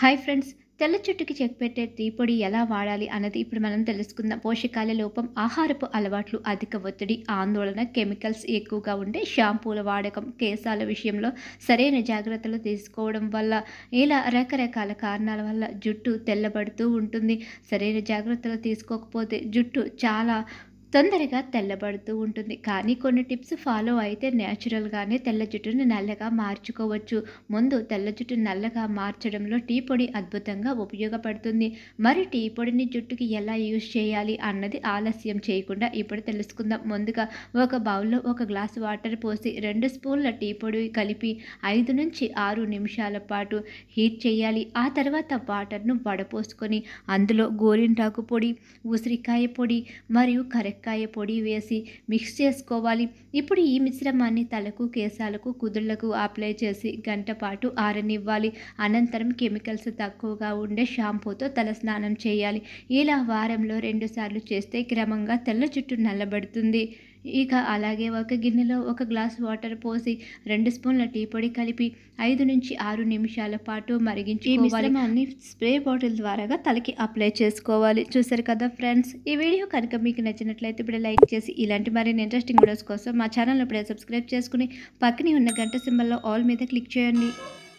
hi friends తెల్ల చుట్టుకి check పెట్టే tea పొడి ఎలా వాడాలి అన్నది ఇప్పుడు మనం తెలుసుకుందాం పోషకాల లోపం ఆహారపు అలవాట్లు అధిక ఒత్తిడి ఆందోళన కెమికల్స్ ఎక్కువగా ఉండే షాంపూల వాడకం కేశాల విషయంలో సరైన జాగ్రత్తలు తీసుకోవడం వల్ల ఇలా రకరకాల కారణాల వల్ల జుట్టు తెల్లబడుతూ ఉంటుంది సరైన జాగ్రత్తలు తీసుకోకపోతే జుట్టు చాలా తొందరగా తెల్లబడుతూ ఉంటుంది కానీ కొన్ని టిప్స్ ఫాలో అయితే న్యాచురల్గానే తెల్ల జుట్టును నల్లగా మార్చుకోవచ్చు ముందు తెల్ల జుట్టు నల్లగా మార్చడంలో టీ పొడి అద్భుతంగా ఉపయోగపడుతుంది మరి టీ పొడిని జుట్టుకి ఎలా యూజ్ చేయాలి అన్నది ఆలస్యం చేయకుండా ఇప్పుడు తెలుసుకుందాం ముందుగా ఒక బౌల్లో ఒక గ్లాస్ వాటర్ పోసి రెండు స్పూన్ల టీ పొడి కలిపి ఐదు నుంచి ఆరు నిమిషాల పాటు హీట్ చేయాలి ఆ తర్వాత వాటర్ను వడపోసుకొని అందులో గోరింటాకు పొడి ఉసిరికాయ పొడి మరియు కరెక్కాయ పొడి వేసి మిక్స్ చేసుకోవాలి ఇప్పుడు ఈ మిశ్రమాన్ని తలకు కేశాలకు కుదుళ్లకు అప్లై చేసి గంట పాటు ఆరనివ్వాలి అనంతరం కెమికల్స్ తక్కువగా ఉండే షాంపూతో తల స్నానం చేయాలి ఇలా వారంలో రెండుసార్లు చేస్తే క్రమంగా తెల్ల జుట్టు నల్లబడుతుంది ఇక అలాగే ఒక గిన్నెలో ఒక గ్లాస్ వాటర్ పోసి రెండు స్పూన్ల టీ పొడి కలిపి ఐదు నుంచి ఆరు నిమిషాల పాటు మరిగించి ఈ మిశ్రమాన్ని స్ప్రే బాటిల్ ద్వారా తలకి అప్లై చేసుకోవాలి చూసారు కదా ఫ్రెండ్స్ ఈ వీడియో కనుక మీకు నచ్చినట్లయితే ఇప్పుడు లైక్ చేసి ఇలాంటి మరిన్ని ఇంట్రెస్టింగ్ వీడియోస్ కోసం మా ఛానల్ ఇప్పుడే సబ్స్క్రైబ్ చేసుకుని పక్కనే ఉన్న గంట సింబల్లో ఆల్ మీద క్లిక్ చేయండి